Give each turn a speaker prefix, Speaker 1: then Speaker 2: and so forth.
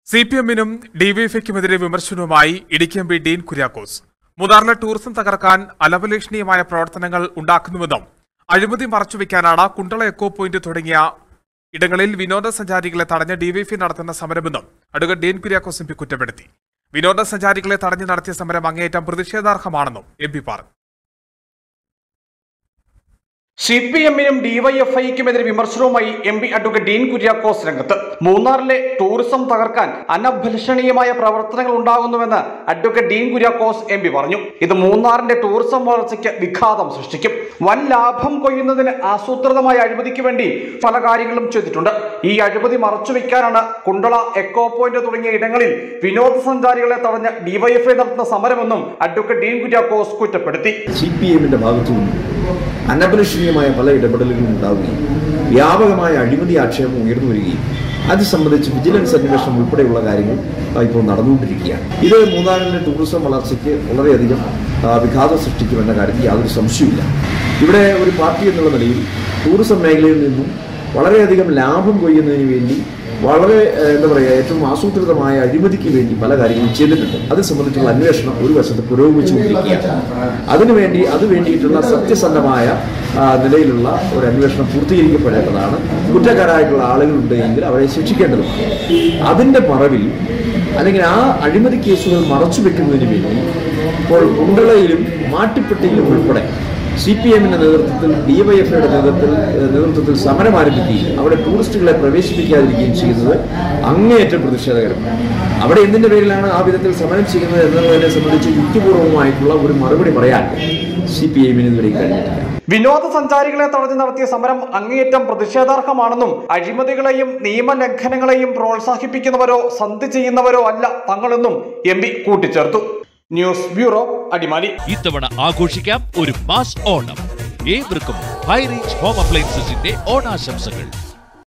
Speaker 1: C P എമ്മിനും ഡിവൈഎഫ്ഐക്കുമെതിരെ വിമർശനവുമായി ഇടുക്കി എം പി ഡീൻ കുര്യാക്കോസ് മൂന്നാറിലെ ടൂറിസം തകർക്കാൻ അലപലീഷണീയമായ പ്രവർത്തനങ്ങൾ ഉണ്ടാക്കുന്നുവെന്നും അഴിമതി മറച്ചുവെക്കാനാണ് കുണ്ടള എക്കോ പോയിന്റ് തുടങ്ങിയ ഇടങ്ങളിൽ വിനോദസഞ്ചാരികളെ തടഞ്ഞ് ഡിവൈഎഫ്ഐ നടത്തുന്ന സമരമെന്നും advocate Dean Kuriakose M P കുറ്റപ്പെടുത്തി വിനോദസഞ്ചാരികളെ തടഞ്ഞു നടത്തിയ സമരം അങ്ങേയറ്റം പ്രതിഷേധാർഹമാണെന്നും എം പി പറഞ്ഞു
Speaker 2: സി പി എമ്മിനും ഡിവൈഎഫ്ഐക്കുമെതിരെ വിമർശനവുമായി M P advocate Dean Kuriakose രംഗത്ത് മൂന്നാറിലെ ടൂറിസം തകർക്കാൻ അനഭിലഷണീയമായ പ്രവർത്തനങ്ങൾ ഉണ്ടാകുന്നുവെന്ന് advocate Dean Kuriakose M P പറഞ്ഞു ഇത് മൂന്നാറിന്റെ ടൂറിസം വളർച്ചയ്ക്ക് വിഘാതം സൃഷ്ടിക്കും വൻ ലാഭം കൊയ്യുന്നതിന് ആസൂത്രിതമായ അഴിമതിക്ക് വേണ്ടി പല കാര്യങ്ങളും ചെയ്തിട്ടുണ്ട് ഈ അഴിമതി മറച്ചുവെക്കാനാണ് കുണ്ടള എക്കോ പോയിന്റ് തുടങ്ങിയ ഇടങ്ങളിൽ വിനോദസഞ്ചാരികളെ തടഞ്ഞ് ഡിവൈഎഫ്ഐ നടത്തുന്ന സമരമെന്നും അഡ്വക്കേറ്റ് ഡീൻ കുര്യാക്കോസ് കുറ്റപ്പെടുത്തി
Speaker 3: സി പി എമ്മിന്റെ ഭാഗത്തു നിന്നും അനപലഷണീയമായ പല ഇടപെടലുകളും ഉണ്ടാവുകയും വ്യാപകമായ അഴിമതി ആക്ഷേപം ഉയർന്നു വരികയും അത് സംബന്ധിച്ച് വിജിലൻസ് അന്വേഷണം ഉൾപ്പെടെയുള്ള കാര്യങ്ങൾ ആ, ഇപ്പോൾ നടന്നുകൊണ്ടിരിക്കുകയാണ് ഇത് മൂന്നാറിലെ ടൂറിസം വളർച്ചയ്ക്ക് വളരെയധികം ആ, വിഘാതം സൃഷ്ടിക്കുമെന്ന കാര്യത്തിൽ യാതൊരു സംശയവുമില്ല ഇവിടെ ഒരു പാർട്ടി എന്നുള്ള നിലയിൽ ടൂറിസം മേഖലയിൽ നിന്നും വളരെയധികം ലാഭം കൊയ്യുന്നതിന് വേണ്ടി വളരെ ഏഹ്, എന്താ പറയുക ഏറ്റവും ആസൂത്രിതമായ അഴിമതിക്ക് വേണ്ടി പല കാര്യങ്ങളും ചെയ്തിട്ടുണ്ട് അത് സംബന്ധിച്ചുള്ള അന്വേഷണം ഒരു വശത്ത് പുരോഗമിച്ചുകൊണ്ടിരിക്കുകയാണ് അതിനുവേണ്ടി അത് വേണ്ടിയിട്ടുള്ള സത്യസന്ധമായ ആ, നിലയിലുള്ള ഒരു അന്വേഷണം പൂർത്തീകരിക്കപ്പെടേണ്ടതാണ് കുറ്റക്കാരായിട്ടുള്ള ആളുകളുണ്ട് എങ്കിൽ അവരെ ശിക്ഷിക്കേണ്ടതുമാണ് അതിന്റെ മറവിൽ അല്ലെങ്കിൽ ആ അഴിമതി കേസുകൾ മറച്ചു വെക്കുന്നതിന് വേണ്ടി ഇപ്പോൾ കുണ്ടളയിലും മാട്ടിപ്പെട്ടിയിലും ഉൾപ്പെടെ സി പി എമ്മിന്റെ നേതൃത്വത്തിൽ ഡിവൈഎഫ്ഐയുടെ നേതൃത്വത്തിൽ നേതൃത്വത്തിൽ സമരം ആരംഭിക്കുകയും അവിടെ ടൂറിസ്റ്റുകളെ പ്രവേശിപ്പിക്കാതിരിക്കുകയും ചെയ്യുന്നത് അങ്ങേയറ്റം പ്രതിഷേധകരമാണ് അവിടെ എന്തിന്റെ പേരിലാണ് ആ വിധത്തിൽ സമരം ചെയ്യുന്നത് എന്നുള്ളതിനെ സംബന്ധിച്ച് യുക്തിപൂർവമായിട്ടുള്ള ഒരു മറുപടി പറയാൻ സി പി എമ്മിന് ഇതുവരെ കഴിഞ്ഞിട്ടില്ല
Speaker 2: വിനോദസഞ്ചാരികളെ തടഞ്ഞു നടത്തിയ സമരം അങ്ങേയറ്റം പ്രതിഷേധാർഹമാണെന്നും അഴിമതികളെയും നിയമലംഘനങ്ങളെയും പ്രോത്സാഹിപ്പിക്കുന്നവരോ സന്ധി ചെയ്യുന്നവരോ അല്ല തങ്ങളെന്നും എം പി കൂട്ടിച്ചേർത്തു ന്യൂസ് ബ്യൂറോ അടിമാലി
Speaker 4: ഇത്തവണ ആഘോഷിക്കാം ഒരു മാസ് ഓണം ഏവർക്കും ഹൈറേഞ്ച് ഹോം അപ്ലയൻസസിന്റെ ഓണാശംസകൾ